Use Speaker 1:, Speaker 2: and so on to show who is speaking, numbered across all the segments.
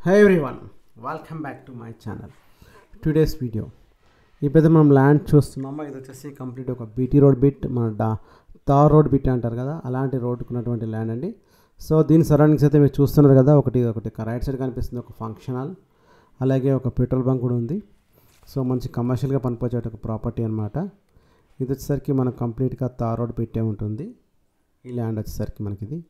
Speaker 1: high everyone welcome back to my channel today's video ఇప్పుడైతే మనం land చూస్తున్నామో ఇది వచ్చేసి కంప్లీట్ ఒక బీటీ రోడ్ బిట్ మన డా తార్ రోడ్ బిట్ అంటారు కదా అలాంటి రోడ్డుకు ఉన్నటువంటి ల్యాండ్ అండి సో దీని సరౌండింగ్స్ అయితే మీరు చూస్తున్నారు కదా ఒకటి ఒకటి రైట్ సైడ్ కనిపిస్తుంది ఒక ఫంక్షన్ హాల్ అలాగే ఒక పెట్రోల్ బంక్ కూడా ఉంది సో మంచి కమర్షియల్గా పనికొచ్చే ఒక ప్రాపర్టీ అనమాట ఇది వచ్చేసరికి మనకు కంప్లీట్గా తార్ రోడ్ పెట్టే ఉంటుంది ఈ ల్యాండ్ వచ్చేసరికి మనకి ఇది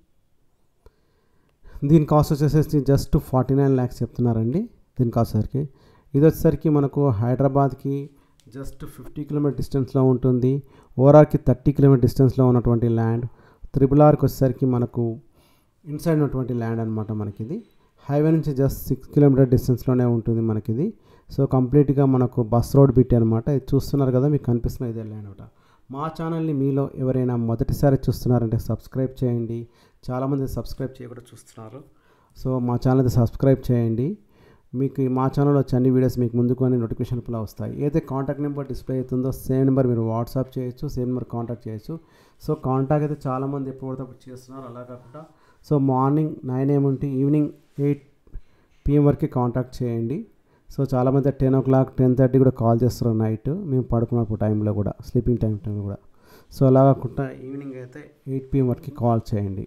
Speaker 1: దీని కాస్ట్ వచ్చేసేసి జస్ట్ ఫార్టీ నైన్ ల్యాక్స్ చెప్తున్నారండి దీని కాస్ట్ సరికి ఇది వచ్చేసరికి మనకు హైదరాబాద్కి జస్ట్ ఫిఫ్టీ కిలోమీటర్ డిస్టెన్స్లో ఉంటుంది ఓఆర్ఆర్కి థర్టీ కిలోమీటర్ డిస్టెన్స్లో ఉన్నటువంటి ల్యాండ్ త్రిబుల్ ఆర్కి వచ్చేసరికి మనకు ఇన్సైడ్ ఉన్నటువంటి ల్యాండ్ అనమాట మనకిది హైవే నుంచి జస్ట్ సిక్స్ కిలోమీటర్ డిస్టెన్స్లోనే ఉంటుంది మనకిది సో కంప్లీట్గా మనకు బస్ రోడ్ బిట్ అనమాట ఇది చూస్తున్నారు కదా మీకు కనిపిస్తున్న ఇదే ల్యాండ్ అనమాట మా ఛానల్ని మీలో ఎవరైనా మొదటిసారి చూస్తున్నారంటే సబ్స్క్రైబ్ చేయండి చాలామంది సబ్స్క్రైబ్ చేయకుండా చూస్తున్నారు సో మా ఛానల్ అయితే సబ్స్క్రైబ్ చేయండి మీకు ఈ మా ఛానల్లో వచ్చే అన్ని వీడియోస్ మీకు ముందుకు అని నోటిఫికేషన్ కూడా వస్తాయి ఏదైతే కాంటాక్ట్ నెంబర్ డిస్ప్లే అవుతుందో సేమ్ నెంబర్ మీరు వాట్సాప్ చేయొచ్చు సేమ్ నెంబర్ కాంటాక్ట్ చేయొచ్చు సో కాంటాక్ట్ అయితే చాలామంది ఎప్పుడు పడితే అప్పుడు చేస్తున్నారు అలా కాకుండా సో మార్నింగ్ నైన్ ఏఎం ఉంటే ఈవినింగ్ ఎయిట్ పిఎం వరకు కాంటాక్ట్ చేయండి సో చాలామంది ten o'clock ten thirty కూడా కాల్ చేస్తారు నైట్ మేము పడుకున్నప్పుడు టైంలో కూడా స్లీపింగ్ టైం టైంలో కూడా సో అలా కాకుండా ఈవినింగ్ అయితే ఎయిట్ పిఎం వరకు కాల్ చేయండి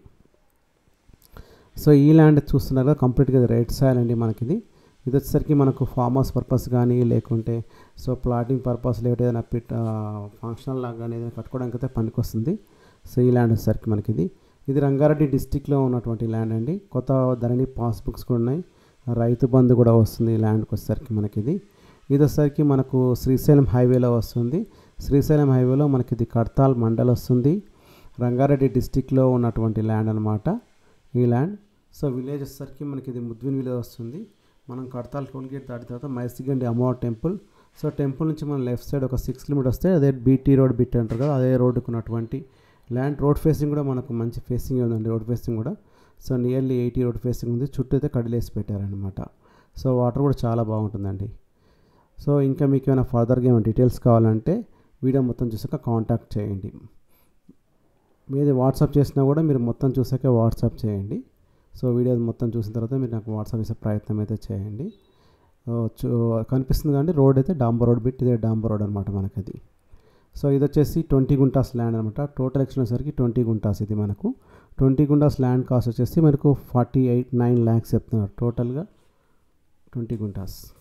Speaker 1: సో ఈ ల్యాండ్ చూస్తున్నారు కదా కంప్లీట్గా రైట్ సైడ్ అండి మనకి ఇది ఇది వచ్చేసరికి మనకు ఫార్మ్ హౌస్ పర్పస్ కానీ లేకుంటే సో ప్లాటింగ్ పర్పస్ లేకపోతే ఏదైనా పిట్ ఫంక్షనల్ లాగా కానీ ఏదైనా కట్టుకోవడానికి అయితే పనికొస్తుంది సో ఈ ల్యాండ్ వచ్చేసరికి మనకి ఇది ఇది రంగారెడ్డి డిస్టిక్లో ఉన్నటువంటి ల్యాండ్ అండి కొత్త ధరణి పాస్బుక్స్ కూడా ఉన్నాయి రైతు బంధు కూడా వస్తుంది ఈ ల్యాండ్కి వచ్చేసరికి మనకి ఇది ఇది వచ్చేసరికి మనకు శ్రీశైలం హైవేలో వస్తుంది శ్రీశైలం హైవేలో మనకి ఇది కడతాల్ మండల్ వస్తుంది రంగారెడ్డి డిస్టిక్లో ఉన్నటువంటి ల్యాండ్ అనమాట ఈ ల్యాండ్ సో విలేజ్ వచ్చేసరికి మనకి ఇది ముద్విన్ విలేజ్ వస్తుంది మనం కడతాల్ టోల్ గేట్ దాటిన తర్వాత మైసిగండి అమ్మవారి టెంపుల్ సో టెంపుల్ నుంచి మనం లెఫ్ట్ సైడ్ ఒక సిక్స్ కిలోమీటర్ వస్తే అదే బీటీ రోడ్ బిట్ అంటారు కదా అదే రోడ్డుకు ఉన్నటువంటి ల్యాండ్ రోడ్ ఫేసింగ్ కూడా మనకు మంచి ఫేసింగ్ ఉందండి రోడ్ ఫేసింగ్ కూడా so nearly eighty road facing ఉంది చుట్టూ అయితే కడిలేసి పెట్టారనమాట సో వాటర్ కూడా చాలా బాగుంటుందండి సో ఇంకా మీకు ఏమైనా ఫర్దర్గా ఏమైనా డీటెయిల్స్ కావాలంటే వీడియో మొత్తం చూసాక కాంటాక్ట్ చేయండి మీది వాట్సాప్ చేసినా కూడా మీరు మొత్తం చూసాక వాట్సాప్ చేయండి సో వీడియో మొత్తం చూసిన తర్వాత మీరు నాకు వాట్సాప్ చేసే ప్రయత్నం అయితే చేయండి కనిపిస్తుంది కానీ రోడ్ అయితే డాంబర్ రోడ్ బిట్ ఇదే డాంబర్ రోడ్ అనమాట మనకి అది సో ఇది వచ్చేసి ట్వంటీ గుంటాస్ ల్యాండ్ అనమాట టోటల్ ఎక్షన్ వచ్చేసరికి ట్వంటీ గుంటాస్ ఇది మనకు ట్వంటీ గుంటాస్ ల్యాండ్ కాస్ట్ వచ్చేసి మనకు ఫార్టీ ఎయిట్ నైన్ ల్యాక్స్ చెప్తున్నారు టోటల్గా ట్వంటీ గుంటాస్